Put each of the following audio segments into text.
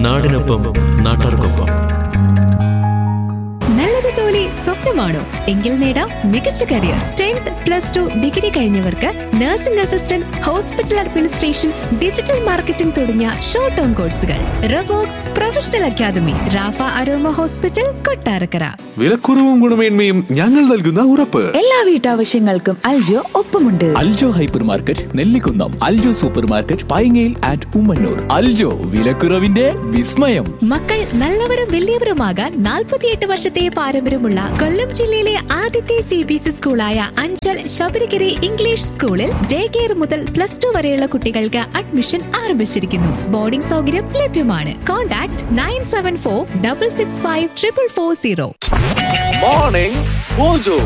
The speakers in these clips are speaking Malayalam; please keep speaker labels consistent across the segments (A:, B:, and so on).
A: നാടിനൊപ്പം നാട്ടാർക്കൊപ്പം
B: നല്ലൊരു ജോലി സ്വപ്നമാണോ എങ്കിൽ നേടാം മികച്ച career tenth plus two degree കഴിഞ്ഞവർക്ക് nursing assistant hospital administration digital marketing തുടങ്ങിയ ഷോർട്ട് ടേം കോഴ്സുകൾ Revox professional academy Rafa Aroma hospital Kottarakkara
C: വിലക്കുറവും ഗുണമേന്മയും ഞങ്ങൾ നൽകുന്ന ഉറപ്പ്
D: എല്ലാ വീട്ടാവശ്യങ്ങൾക്കും അൽജോ ഒപ്പമുണ്ട്
E: Aljo hypermarket Nellikunnam Aljo supermarket പൈങ്ങയിൽ ആൻഡ് ഉമ്മന്നൂർ അൽജോ വിലക്കുറവിന്റെ വിസ്മയം
B: മക്കൾ നല്ലവരും വലിയവരുമാകാൻ നാൽപ്പത്തിയെട്ട് വർഷത്തെ പാരമ്പര്യമുള്ള കൊല്ലം ജില്ലയിലെ ആദ്യത്തെ സി ബി എസ് സ്കൂളായ അഞ്ചൽ ശബരിഗിരി ഇംഗ്ലീഷ് സ്കൂളിൽ ഡേ കെയർ മുതൽ പ്ലസ് ടു വരെയുള്ള കുട്ടികൾക്ക് അഡ്മിഷൻ ആരംഭിച്ചിരിക്കുന്നു ബോർഡിംഗ് സൗകര്യം ലഭ്യമാണ് contact nine seven four double six five triple four zero
C: morning mojo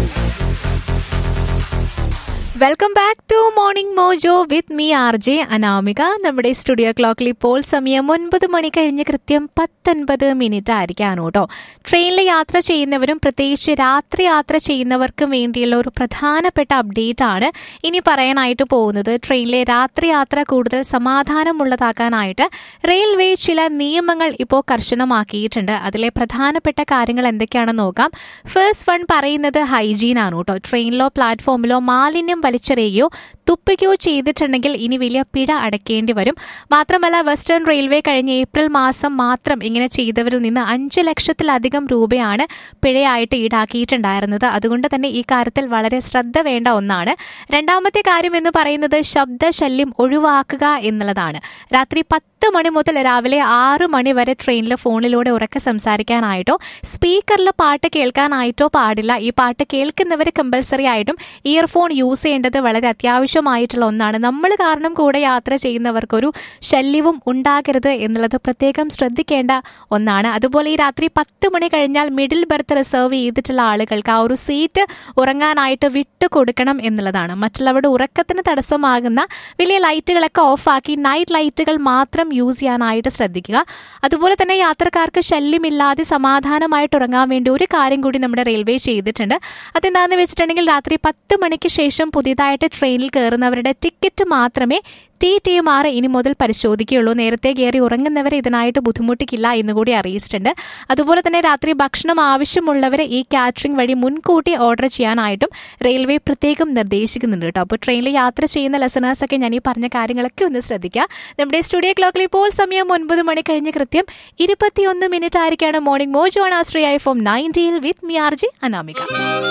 B: welcome back to morning mojo with me R J Anamika നമ്മുടെ സ്റ്റുഡിയോ ക്ലോക്കിൽ ഇപ്പോൾ സമയം ഒൻപത് മണി കഴിഞ്ഞ് കൃത്യം പത്തൊൻപത് മിനിറ്റ് ആയിരിക്കാണ് കേട്ടോ ട്രെയിനിൽ യാത്ര ചെയ്യുന്നവരും പ്രത്യേകിച്ച് രാത്രി യാത്ര ചെയ്യുന്നവർക്കും വേണ്ടിയുള്ള ഒരു പ്രധാനപ്പെട്ട അപ്ഡേറ്റ് ആണ് ഇനി പറയാനായിട്ട് പോകുന്നത് ട്രെയിനിലെ രാത്രി യാത്ര കൂടുതൽ സമാധാനമുള്ളതാക്കാനായിട്ട് റെയിൽവേ ചില നിയമങ്ങൾ ഇപ്പോൾ കർശനമാക്കിയിട്ടുണ്ട് അതിലെ പ്രധാനപ്പെട്ട കാര്യങ്ങൾ എന്തൊക്കെയാണെന്ന് നോക്കാം ഫസ്റ്റ് വൺ പറയുന്നത് ഹൈജീൻ ആണ് കേട്ടോ ട്രെയിനിലോ പ്ലാറ്റ്ഫോമിലോ മാലിന്യം വലിച്ചെറിയുകയോ തുപ്പിക്കുകയോ ചെയ്തിട്ടുണ്ടെങ്കിൽ ഇനി വലിയ പിഴ അടയ്ക്കേണ്ടി വരും മാത്രമല്ല വെസ്റ്റേൺ റെയിൽവേ കഴിഞ്ഞ ഏപ്രിൽ മാസം മാത്രം ഇങ്ങനെ ചെയ്തവരിൽ നിന്ന് അഞ്ച് ലക്ഷത്തിലധികം രൂപയാണ് പിഴയായിട്ട് ഈടാക്കിയിട്ടുണ്ടായിരുന്നത് അതുകൊണ്ട് തന്നെ ഈ കാര്യത്തിൽ വളരെ ശ്രദ്ധ വേണ്ട ഒന്നാണ് രണ്ടാമത്തെ കാര്യം എന്ന് പറയുന്നത് ശബ്ദശല്യം ഒഴിവാക്കുക എന്നുള്ളതാണ് രാത്രി പത്ത് മണി മുതൽ രാവിലെ ആറ് മണി വരെ ട്രെയിനിൽ ഫോണിലൂടെ ഉറക്കെ സംസാരിക്കാനായിട്ടോ സ്പീക്കറിൽ പാട്ട് കേൾക്കാനായിട്ടോ പാടില്ല ഈ പാട്ട് കേൾക്കുന്നവർ കമ്പൽസറി ആയിട്ടും ഇയർഫോൺ യൂസ് ചെയ്യേണ്ടത് വളരെ അത്യാവശ്യമായിട്ടുള്ള ഒന്നാണ് നമ്മൾ കാരണം കൂടെ യാത്ര ചെയ്യുന്നവർക്കൊരു ശല്യവും ഉണ്ടാകരുത് എന്നുള്ളത് പ്രത്യേകം ശ്രദ്ധിക്കേണ്ട ഒന്നാണ് അതുപോലെ ഈ രാത്രി പത്ത് മണി കഴിഞ്ഞാൽ മിഡിൽ ബെർത്ത് റിസർവ് ചെയ്തിട്ടുള്ള ആളുകൾക്ക് ആ ഒരു സീറ്റ് ഉറങ്ങാനായിട്ട് വിട്ടു കൊടുക്കണം എന്നുള്ളതാണ് മറ്റുള്ളവരുടെ ഉറക്കത്തിന് തടസ്സമാകുന്ന വലിയ ലൈറ്റുകളൊക്കെ ഓഫാക്കി നൈറ്റ് ലൈറ്റുകൾ മാത്രം യൂസ് ചെയ്യാനായിട്ട് ശ്രദ്ധിക്കുക അതുപോലെ തന്നെ യാത്രക്കാർക്ക് ശല്യമില്ലാതെ സമാധാനമായിട്ട് ഉറങ്ങാൻ വേണ്ടി ഒരു കാര്യം കൂടി നമ്മുടെ റെയിൽവേ ചെയ്തിട്ടുണ്ട് അതെന്താണെന്ന് വെച്ചിട്ടുണ്ടെങ്കിൽ രാത്രി പത്ത് മണിക്ക് ശേഷം പുതിയതായിട്ട് ട്രെയിനിൽ കയറുന്നവരുടെ ടിക്കറ്റ് മാത്രമേ ടി ടി എം ആർ ഇനി മുതൽ പരിശോധിക്കുകയുള്ളൂ നേരത്തെ കയറി ഉറങ്ങുന്നവരെ ഇതിനായിട്ട് ബുദ്ധിമുട്ടിക്കില്ല എന്ന് കൂടി അറിയിച്ചിട്ടുണ്ട് അതുപോലെ തന്നെ രാത്രി ഭക്ഷണം ആവശ്യമുള്ളവരെ ഈ കാറ്ററിംഗ് വഴി മുൻകൂട്ടി ഓർഡർ ചെയ്യാനായിട്ടും റെയിൽവേ പ്രത്യേകം നിർദ്ദേശിക്കുന്നുണ്ട് കേട്ടോ അപ്പോൾ ട്രെയിനിൽ യാത്ര ചെയ്യുന്ന ലെസണേഴ്സ് ഒക്കെ ഞാൻ ഈ പറഞ്ഞ കാര്യങ്ങളൊക്കെ ഒന്ന് ശ്രദ്ധിക്കുക നമ്മുടെ സ്റ്റുഡിയോ ക്ലോക്കിൽ ഇപ്പോൾ സമയം ഒൻപത് മണി കഴിഞ്ഞ് കൃത്യം ഇരുപത്തിയൊന്ന് മിനിറ്റ് ആയിരിക്കാണ് മോർണിംഗ് മോജോ ആണ് ആശ്രയ ഫോം നയൻറ്റിയിൽ with me R J Anamika